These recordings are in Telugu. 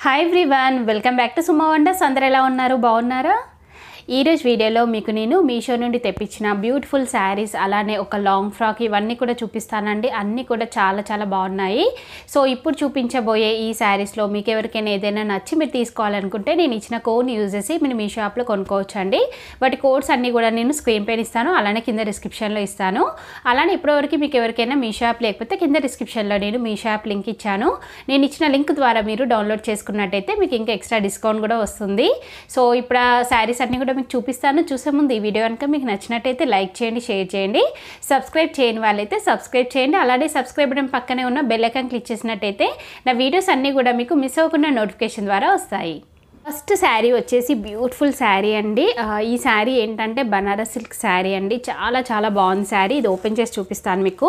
hi everyone welcome back to Suma wonders అందరు ఎలా ఉన్నారు బాగున్నారా ఈరోజు వీడియోలో మీకు నేను మీషో నుండి తెప్పించిన బ్యూటిఫుల్ శారీస్ అలానే ఒక లాంగ్ ఫ్రాక్ ఇవన్నీ కూడా చూపిస్తానండి అన్నీ కూడా చాలా చాలా బాగున్నాయి సో ఇప్పుడు చూపించబోయే ఈ శారీస్లో మీకు ఎవరికైనా ఏదైనా నచ్చి మీరు తీసుకోవాలనుకుంటే నేను ఇచ్చిన కోడ్ యూజ్ చేసి మీరు మీ షాప్లో కొనుక్కోవచ్చు అండి వాటి కోడ్స్ అన్నీ కూడా నేను స్క్రీన్ పైన ఇస్తాను అలానే కింద డిస్క్రిప్షన్లో ఇస్తాను అలానే ఇప్పటివరకు మీకు ఎవరికైనా మీ షాప్ లేకపోతే కింద డిస్క్రిప్షన్లో నేను మీ షాప్ లింక్ ఇచ్చాను నేను ఇచ్చిన లింక్ ద్వారా మీరు డౌన్లోడ్ చేసుకున్నట్టయితే మీకు ఇంకా ఎక్స్ట్రా డిస్కౌంట్ కూడా వస్తుంది సో ఇప్పుడు ఆ శారీస్ అన్నీ కూడా మీకు చూపిస్తాను చూసే ముందు ఈ వీడియో కనుక మీకు నచ్చినట్టయితే లైక్ చేయండి షేర్ చేయండి సబ్స్క్రైబ్ చేయని వాళ్ళైతే సబ్స్క్రైబ్ చేయండి అలానే సబ్స్క్రైబ్ బటన్ పక్కనే ఉన్న బెల్ ఐకాన్ క్లిక్ చేసినట్టయితే నా వీడియోస్ అన్నీ కూడా మీకు మిస్ అవ్వకుండా నోటిఫికేషన్ ద్వారా వస్తాయి ఫస్ట్ శారీ వచ్చేసి బ్యూటిఫుల్ శారీ అండి ఆ, ఈ శారీ ఏంటంటే బనారస్ సిల్క్ శారీ అండి చాలా చాలా బాగుంది శారీ ఇది ఓపెన్ చేసి చూపిస్తాను మీకు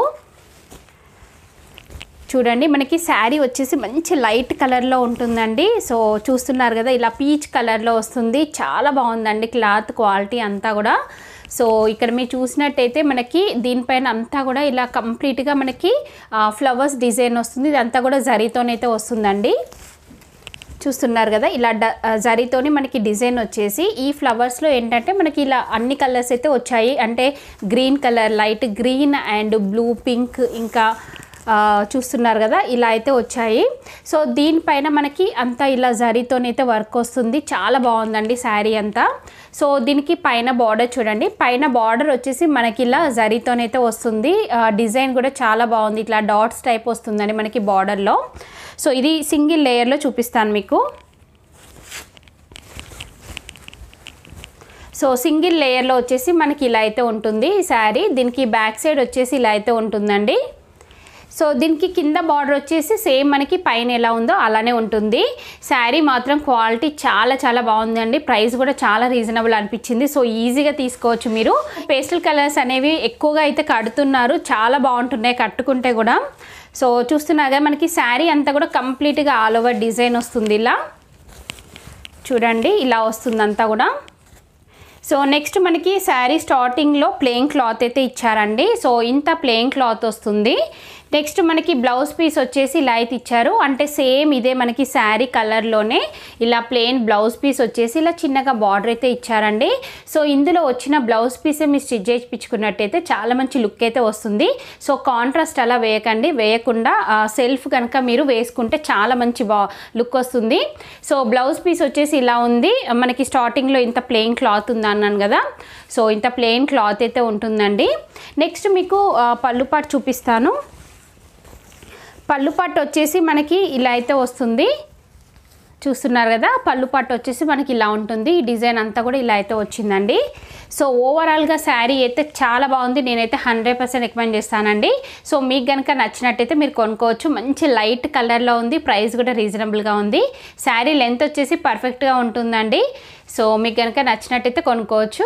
చూడండి మనకి శారీ వచ్చేసి మంచి లైట్ కలర్లో ఉంటుందండి సో చూస్తున్నారు కదా ఇలా పీచ్ కలర్లో వస్తుంది చాలా బాగుందండి క్లాత్ క్వాలిటీ అంతా కూడా సో ఇక్కడ మీరు చూసినట్టయితే మనకి దీనిపైన అంతా కూడా ఇలా కంప్లీట్గా మనకి ఫ్లవర్స్ డిజైన్ వస్తుంది ఇదంతా కూడా జరీతోనైతే వస్తుందండి చూస్తున్నారు కదా ఇలా డ జరీతోని మనకి డిజైన్ వచ్చేసి ఈ ఫ్లవర్స్లో ఏంటంటే మనకి ఇలా అన్ని కలర్స్ అయితే వచ్చాయి అంటే green colour light green and blue pink ఇంకా ఆ, చూస్తున్నారు కదా ఇలా అయితే వచ్చాయి సో దీనిపైన మనకి అంతా ఇలా జరీతోనైతే వర్క్ వస్తుంది చాలా బాగుందండి శారీ అంతా సో దీనికి పైన బార్డర్ చూడండి పైన బార్డర్ వచ్చేసి మనకి ఇలా జరీతోనైతే వస్తుంది ఆ, డిజైన్ కూడా చాలా బాగుంది ఇట్లా డాట్స్ టైప్ వస్తుందండి మనకి బార్డర్లో సో ఇది సింగిల్ లేయర్లో చూపిస్తాను మీకు సో సింగిల్ లేయర్లో వచ్చేసి మనకి ఇలా అయితే ఉంటుంది ఈ శారీ దీనికి బ్యాక్ సైడ్ వచ్చేసి ఇలా అయితే ఉంటుందండి సో దీనికి కింద బార్డర్ వచ్చేసి సేమ్ మనకి పైన ఎలా ఉందో అలానే ఉంటుంది శారీ మాత్రం క్వాలిటీ చాలా చాలా బాగుందండి ప్రైస్ కూడా చాలా రీజనబుల్ అనిపించింది సో ఈజీగా తీసుకోవచ్చు మీరు పేస్టల్ కలర్స్ అనేవి ఎక్కువగా అయితే కడుతున్నారు చాలా బాగుంటున్నాయి కట్టుకుంటే కూడా సో చూస్తున్నారుగా మనకి శారీ అంతా కూడా కంప్లీట్గా ఆల్ ఓవర్ డిజైన్ వస్తుంది ఇలా చూడండి ఇలా వస్తుంది అంతా కూడా సో నెక్స్ట్ మనకి శారీ స్టార్టింగ్లో ప్లెయిన్ క్లాత్ అయితే ఇచ్చారండి సో ఇంత ప్లెయిన్ క్లాత్ వస్తుంది నెక్స్ట్ మనకి బ్లౌజ్ పీస్ వచ్చేసి ఇలా అయితే ఇచ్చారు అంటే సేమ్ ఇదే మనకి శారీ కలర్లోనే ఇలా ప్లెయిన్ బ్లౌజ్ పీస్ వచ్చేసి ఇలా చిన్నగా బార్డర్ అయితే ఇచ్చారండి సో ఇందులో వచ్చిన బ్లౌజ్ పీసే మీరు స్టిచ్ చేయించుకున్నట్టయితే చాలా మంచి లుక్ అయితే వస్తుంది సో కాంట్రాస్ట్ అలా వేయకండి వేయకుండా సెల్ఫ్ కనుక మీరు వేసుకుంటే చాలా మంచి బా లుక్ వస్తుంది సో బ్లౌజ్ పీస్ వచ్చేసి ఇలా ఉంది మనకి స్టార్టింగ్లో ఇంత ప్లెయిన్ క్లాత్ ఉంది అన్నాను కదా సో ఇంత ప్లెయిన్ క్లాత్ అయితే ఉంటుందండి నెక్స్ట్ మీకు ఆ, పళ్ళు పాటు చూపిస్తాను పళ్ళు పట్టు వచ్చేసి మనకి ఇలా అయితే వస్తుంది చూస్తున్నారు కదా పళ్ళు పట్టు వచ్చేసి మనకి ఇలా ఉంటుంది ఈ డిజైన్ అంతా కూడా ఇలా అయితే వచ్చిందండి సో ఓవరాల్గా శారీ అయితే చాలా బాగుంది నేనైతే హండ్రెడ్ పర్సెంట్ రికమెండ్ చేస్తానండి సో మీకు కనుక నచ్చినట్టయితే మీరు కొనుక్కోవచ్చు మంచి లైట్ కలర్లో ఉంది ప్రైస్ కూడా రీజనబుల్గా ఉంది శారీ లెంత్ వచ్చేసి పర్ఫెక్ట్గా ఉంటుందండి సో మీకు కనుక నచ్చినట్టయితే కొనుక్కోవచ్చు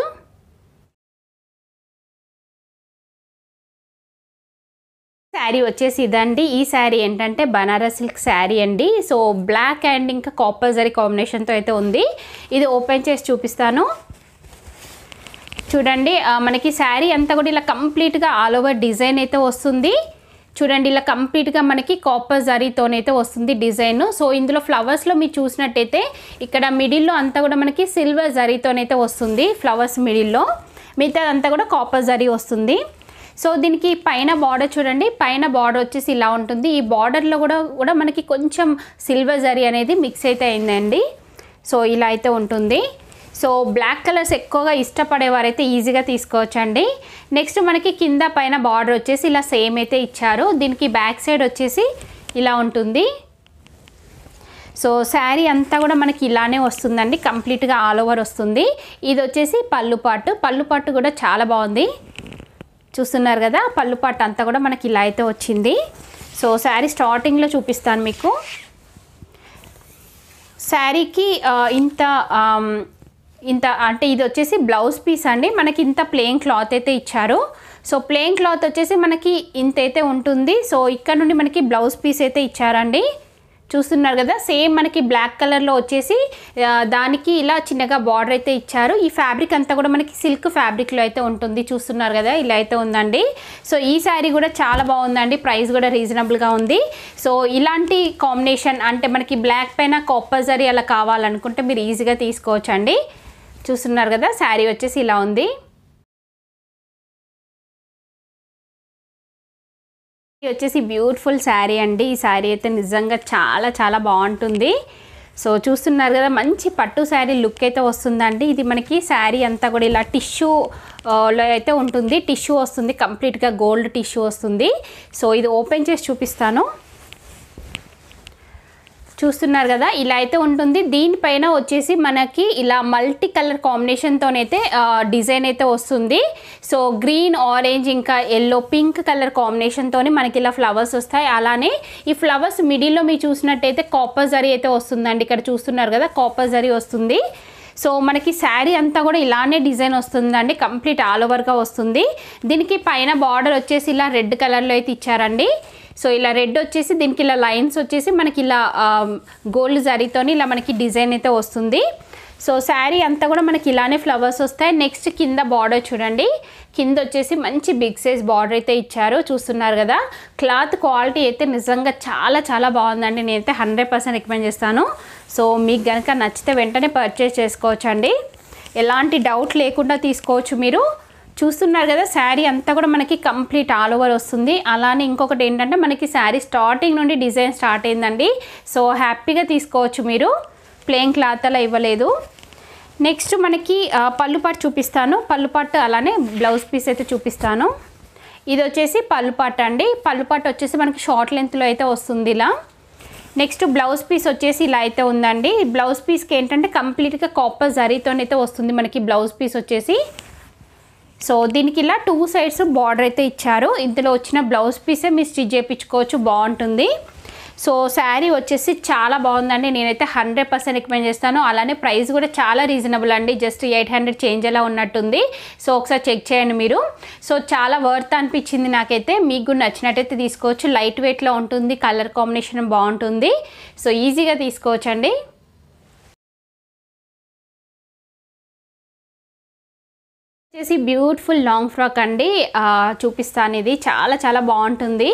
శారీ వచ్చేసి ఇదండి ఈ శారీ ఏంటంటే బనారస్ సిల్క్ శారీ అండి సో బ్లాక్ అండ్ ఇంకా కాపర్ జరీ కాంబినేషన్తో అయితే ఉంది ఇది ఓపెన్ చేసి చూపిస్తాను చూడండి ఆ, మనకి శారీ అంతా కూడా ఇలా కంప్లీట్గా ఆల్ ఓవర్ డిజైన్ అయితే వస్తుంది చూడండి ఇలా కంప్లీట్గా మనకి కాపర్ జరీతోనైతే వస్తుంది డిజైన్ సో ఇందులో ఫ్లవర్స్లో మీరు చూసినట్టయితే ఇక్కడ మిడిల్లో అంతా కూడా మనకి సిల్వర్ జరీతోనైతే వస్తుంది ఫ్లవర్స్ మిడిల్లో మిగతా అంతా కూడా కాపర్ జరీ వస్తుంది సో దీనికి పైన బార్డర్ చూడండి పైన బార్డర్ వచ్చేసి ఇలా ఉంటుంది ఈ బార్డర్లో కూడా కూడా మనకి కొంచెం సిల్వర్ జరీ అనేది మిక్స్ అయితే అయిందండి సో ఇలా అయితే ఉంటుంది సో బ్లాక్ కలర్స్ ఎక్కువగా ఇష్టపడేవారైతే ఈజీగా తీసుకోవచ్చండి నెక్స్ట్ మనకి కింద పైన బార్డర్ వచ్చేసి ఇలా సేమ్ అయితే ఇచ్చారు దీనికి బ్యాక్ సైడ్ వచ్చేసి ఇలా ఉంటుంది సో శారీ అంతా కూడా మనకి ఇలానే వస్తుందండి కంప్లీట్గా ఆల్ ఓవర్ వస్తుంది ఇది వచ్చేసి పళ్ళు పాటు పళ్ళు పాటు కూడా చాలా బాగుంది చూస్తున్నారు కదా పళ్ళు పాటు అంతా కూడా మనకి ఇలా అయితే వచ్చింది సో శారీ స్టార్టింగ్లో చూపిస్తాను మీకు శారీకి ఆ, ఇంత ఆమ్, ఇంత అంటే ఇది వచ్చేసి బ్లౌజ్ పీస్ అండి మనకి ఇంత ప్లెయిన్ క్లాత్ అయితే ఇచ్చారు సో ప్లెయిన్ క్లాత్ వచ్చేసి మనకి ఇంత అయితే ఉంటుంది సో ఇక్కడ నుండి మనకి బ్లౌజ్ పీస్ అయితే ఇచ్చారండి చూస్తున్నారు కదా సేమ్ మనకి బ్లాక్ కలర్లో వచ్చేసి ఆ, దానికి ఇలా చిన్నగా బార్డర్ అయితే ఇచ్చారు ఈ ఫ్యాబ్రిక్ అంతా కూడా మనకి సిల్క్ ఫ్యాబ్రిక్లో అయితే ఉంటుంది చూస్తున్నారు కదా ఇలా అయితే ఉందండి సో ఈ శారీ కూడా చాలా బాగుందండి ప్రైస్ కూడా రీజనబుల్గా ఉంది సో ఇలాంటి కాంబినేషన్ అంటే మనకి బ్లాక్ పైన కాపర్ జరీ అలా కావాలనుకుంటే మీరు ఈజీగా తీసుకోవచ్చు అండి చూస్తున్నారు కదా శారీ వచ్చేసి ఇలా ఉంది ఇది వచ్చేసి బ్యూటిఫుల్ శారీ అండి ఈ శారీ అయితే నిజంగా చాలా చాలా బాగుంటుంది సో చూస్తున్నారు కదా మంచి పట్టు శారీ లుక్ అయితే వస్తుందండి ఇది మనకి శారీ అంతా కూడా ఇలా టిష్యూ లో అయితే ఉంటుంది టిష్యూ వస్తుంది కంప్లీట్గా గోల్డ్ టిష్యూ వస్తుంది సో ఇది ఓపెన్ చేసి చూపిస్తాను చూస్తున్నారు కదా ఇలా అయితే ఉంటుంది దీనిపైన వచ్చేసి మనకి ఇలా మల్టీ కలర్ కాంబినేషన్తోనైతే డిజైన్ అయితే వస్తుంది సో గ్రీన్ ఆరెంజ్ ఇంకా ఎల్లో పింక్ కలర్ కాంబినేషన్తోనే మనకి ఇలా ఫ్లవర్స్ వస్తాయి అలానే ఈ ఫ్లవర్స్ మిడిల్లో మీరు చూసినట్టయితే కాపర్ జరీ అయితే వస్తుందండి ఇక్కడ చూస్తున్నారు కదా కాపర్ జరీ వస్తుంది సో మనకి శారీ అంతా కూడా ఇలానే డిజైన్ వస్తుందండి కంప్లీట్ ఆల్ ఓవర్గా వస్తుంది దీనికి పైన బార్డర్ వచ్చేసి ఇలా రెడ్ కలర్లో అయితే ఇచ్చారండి సో ఇలా రెడ్ వచ్చేసి దీనికి ఇలా లైన్స్ వచ్చేసి మనకి ఇలా గోల్డ్ జరీతోని ఇలా మనకి డిజైన్ అయితే వస్తుంది సో శారీ అంతా కూడా మనకి ఇలానే ఫ్లవర్స్ వస్తాయి నెక్స్ట్ కింద బార్డర్ చూడండి కింద వచ్చేసి మంచి బిగ్ సైజ్ బార్డర్ అయితే ఇచ్చారు చూస్తున్నారు కదా క్లాత్ క్వాలిటీ అయితే నిజంగా చాలా చాలా బాగుందండి నేనైతే హండ్రెడ్ పర్సెంట్ రికమెండ్ చేస్తాను సో మీకు కనుక నచ్చితే వెంటనే పర్చేస్ చేసుకోవచ్చు అండి ఎలాంటి డౌట్ లేకుండా తీసుకోవచ్చు మీరు చూస్తున్నారు కదా శారీ అంతా కూడా మనకి కంప్లీట్ ఆల్ ఓవర్ వస్తుంది అలానే ఇంకొకటి ఏంటంటే మనకి శారీ స్టార్టింగ్ నుండి డిజైన్ స్టార్ట్ అయిందండి సో హ్యాపీగా తీసుకోవచ్చు మీరు ప్లెయిన్ క్లాత్ అలా ఇవ్వలేదు నెక్స్ట్ మనకి ఆ, పళ్ళు పాటు చూపిస్తాను పళ్ళు పాటు అలానే బ్లౌజ్ పీస్ అయితే చూపిస్తాను ఇది వచ్చేసి పళ్ళు పాట అండి పళ్ళు పాట వచ్చేసి మనకి షార్ట్ లెంత్లో అయితే వస్తుంది ఇలా నెక్స్ట్ బ్లౌజ్ పీస్ వచ్చేసి ఇలా అయితే ఉందండి బ్లౌజ్ పీస్కి ఏంటంటే కంప్లీట్గా కాపర్ జరీతోనైతే వస్తుంది మనకి బ్లౌజ్ పీస్ వచ్చేసి సో దీనికి ఇలా టూ సైడ్స్ బార్డర్ అయితే ఇచ్చారు ఇందులో వచ్చిన బ్లౌజ్ పీసే మీరు స్టిచ్ చేయించుకోవచ్చు బాగుంటుంది సో శారీ వచ్చేసి చాలా బాగుందండి నేనైతే హండ్రెడ్ పర్సెంట్ రికమెండ్ చేస్తాను అలానే ప్రైస్ కూడా చాలా రీజనబుల్ అండి జస్ట్ ఎయిట్ హండ్రెడ్ చేంజ్ అలా ఉన్నట్టుంది సో ఒకసారి చెక్ చేయండి మీరు సో చాలా వర్త్ అనిపించింది నాకైతే మీకు కూడా నచ్చినట్టయితే తీసుకోవచ్చు లైట్ వెయిట్లో ఉంటుంది కలర్ కాంబినేషన్ బాగుంటుంది సో ఈజీగా తీసుకోవచ్చు అండి వచ్చేసి బ్యూటిఫుల్ లాంగ్ ఫ్రాక్ అండి ఆ, చూపిస్తాను ఇది చాలా చాలా బాగుంటుంది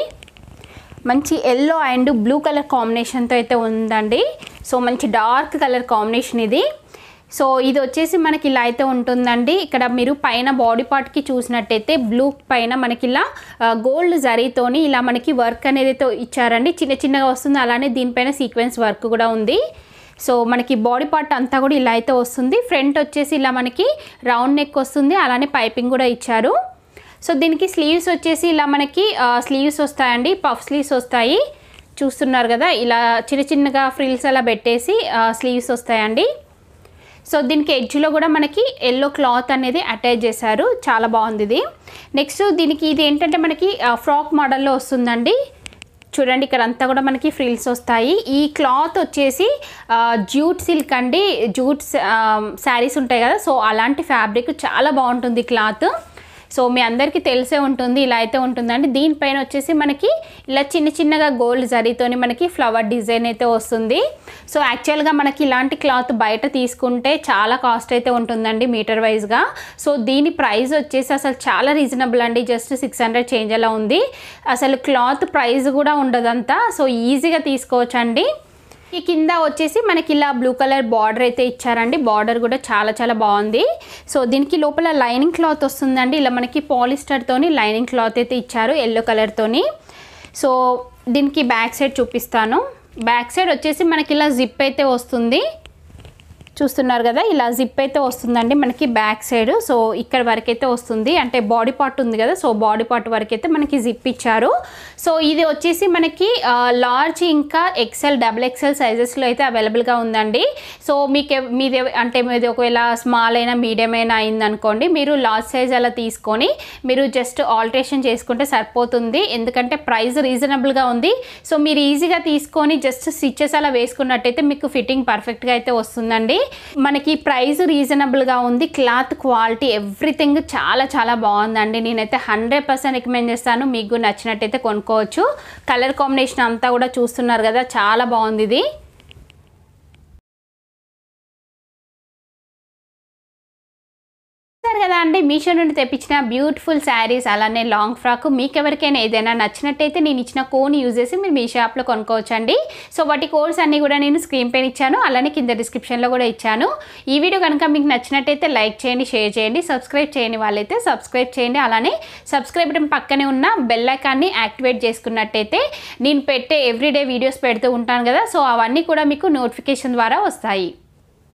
మంచి ఎల్లో అండ్ బ్లూ కలర్ కాంబినేషన్తో అయితే ఉందండి సో మంచి డార్క్ కలర్ కాంబినేషన్ ఇది సో ఇది వచ్చేసి మనకి ఇలా అయితే ఉంటుందండి ఇక్కడ మీరు పైన బాడీ పార్ట్కి చూసినట్టయితే బ్లూ పైన మనకి ఇలా గోల్డ్ జరీతోని ఇలా మనకి వర్క్ అనేది అయితే ఇచ్చారండి చిన్న చిన్నగా వస్తుంది అలానే దీనిపైన సీక్వెన్స్ వర్క్ కూడా ఉంది సో మనకి బాడీ పార్ట్ అంతా కూడా ఇలా అయితే వస్తుంది ఫ్రంట్ వచ్చేసి ఇలా మనకి రౌండ్ నెక్ వస్తుంది అలానే పైపింగ్ కూడా ఇచ్చారు సో దీనికి స్లీవ్స్ వచ్చేసి ఇలా మనకి స్లీవ్స్ వస్తాయండి పఫ్ స్లీవ్స్ వస్తాయి చూస్తున్నారు కదా ఇలా చిన్న చిన్నగా ఫ్రిల్స్ అలా పెట్టేసి స్లీవ్స్ వస్తాయండి సో దీనికి ఎడ్జ్లో కూడా మనకి ఎల్లో క్లాత్ అనేది అటాచ్ చేశారు చాలా బాగుంది ఇది నెక్స్ట్ దీనికి ఇది ఏంటంటే మనకి ఫ్రాక్ మోడల్లో వస్తుందండి చూడండి ఇక్కడ అంతా కూడా మనకి ఫ్రిల్స్ వస్తాయి ఈ క్లాత్ వచ్చేసి ఆ, జూట్ సిల్క్ అండి జూట్ శారీస్ ఉంటాయి కదా సో అలాంటి ఫ్యాబ్రిక్ చాలా బాగుంటుంది క్లాత్ సో మీ అందరికీ తెలిసే ఉంటుంది ఇలా అయితే ఉంటుందండి దీనిపైన వచ్చేసి మనకి ఇలా చిన్న చిన్నగా గోల్డ్ జరీతోని మనకి ఫ్లవర్ డిజైన్ అయితే వస్తుంది సో యాక్చువల్గా మనకి ఇలాంటి క్లాత్ బయట తీసుకుంటే చాలా కాస్ట్ అయితే ఉంటుందండి మీటర్ వైజ్గా సో దీని ప్రైస్ వచ్చేసి అసలు చాలా రీజనబుల్ అండి జస్ట్ సిక్స్ హండ్రెడ్ చేంజ్ అలా ఉంది అసలు క్లాత్ ప్రైస్ కూడా ఉండదంతా సో ఈజీగా తీసుకోవచ్చు అండి ఈ కింద వచ్చేసి మనకి ఇలా బ్లూ కలర్ బార్డర్ అయితే ఇచ్చారండి బార్డర్ కూడా చాలా చాలా బాగుంది సో దీనికి లోపల లైనింగ్ క్లాత్ వస్తుందండి ఇలా మనకి పాలిస్టర్తోని లైనింగ్ క్లాత్ అయితే ఇచ్చారు ఎల్లో కలర్తోని సో దీనికి బ్యాక్ సైడ్ చూపిస్తాను బ్యాక్ సైడ్ వచ్చేసి మనకి ఇలా జిప్ అయితే వస్తుంది చూస్తున్నారు కదా ఇలా జిప్ అయితే వస్తుందండి మనకి బ్యాక్ సైడ్ సో ఇక్కడ వరకు అయితే వస్తుంది అంటే బాడీ పార్ట్ ఉంది కదా సో బాడీ పార్ట్ వరకు అయితే మనకి జిప్ ఇచ్చారు సో ఇది వచ్చేసి మనకి లార్జ్ ఇంకా ఎక్సెల్ డబుల్ ఎక్సెల్ సైజెస్లో అయితే అవైలబుల్గా ఉందండి సో మీకు ఎవ్- మీది ఎవ్- అంటే మీది ఒకవేళ స్మాల్ అయినా మీడియం అయినా అయిందనుకోండి మీరు లార్జ్ సైజ్ అలా తీసుకొని మీరు జస్ట్ ఆల్టరేషన్ చేసుకుంటే సరిపోతుంది ఎందుకంటే ప్రైస్ రీజనబుల్గా ఉంది సో మీరు ఈజీగా తీసుకొని జస్ట్ స్టిచెస్ అలా వేసుకున్నట్టయితే మీకు ఫిట్టింగ్ పర్ఫెక్ట్గా అయితే వస్తుందండి మనకి ప్రైస్ రీజనబుల్గా ఉంది క్లాత్ క్వాలిటీ ఎవ్రీథింగ్ చాలా చాలా బాగుందండి నేనైతే హండ్రెడ్ పర్సెంట్ రికమెండ్ చేస్తాను మీకు నచ్చినట్టయితే కొనుక్కోవచ్చు కలర్ కాంబినేషన్ అంతా కూడా చూస్తున్నారు కదా చాలా బాగుంది ఇది చూస్తారు కదా అండి మీషో నుండి తెప్పించిన బ్యూటిఫుల్ శారీస్ అలానే లాంగ్ ఫ్రాక్ మీకు ఎవరికైనా ఏదైనా నచ్చినట్టయితే నేను ఇచ్చిన కోన్ యూజ్ చేసి మీరు మీ షాప్లో కొనుక్కోవచ్చండి సో వాటి కోడ్స్ అన్నీ కూడా నేను స్క్రీన్ పైన ఇచ్చాను అలానే కింద డిస్క్రిప్షన్లో కూడా ఇచ్చాను ఈ వీడియో కనుక మీకు నచ్చినట్టయితే లైక్ చేయండి షేర్ చేయండి సబ్స్క్రైబ్ చేయని వాళ్ళైతే సబ్స్క్రైబ్ చేయండి అలానే సబ్స్క్రైబ్ బటన్ పక్కనే ఉన్న బెల్ ఐకాన్ని యాక్టివేట్ చేసుకున్నట్టయితే నేను పెట్టే ఎవ్రీడే వీడియోస్ పెడుతూ ఉంటాను కదా సో అవన్నీ కూడా మీకు నోటిఫికేషన్ ద్వారా వస్తాయి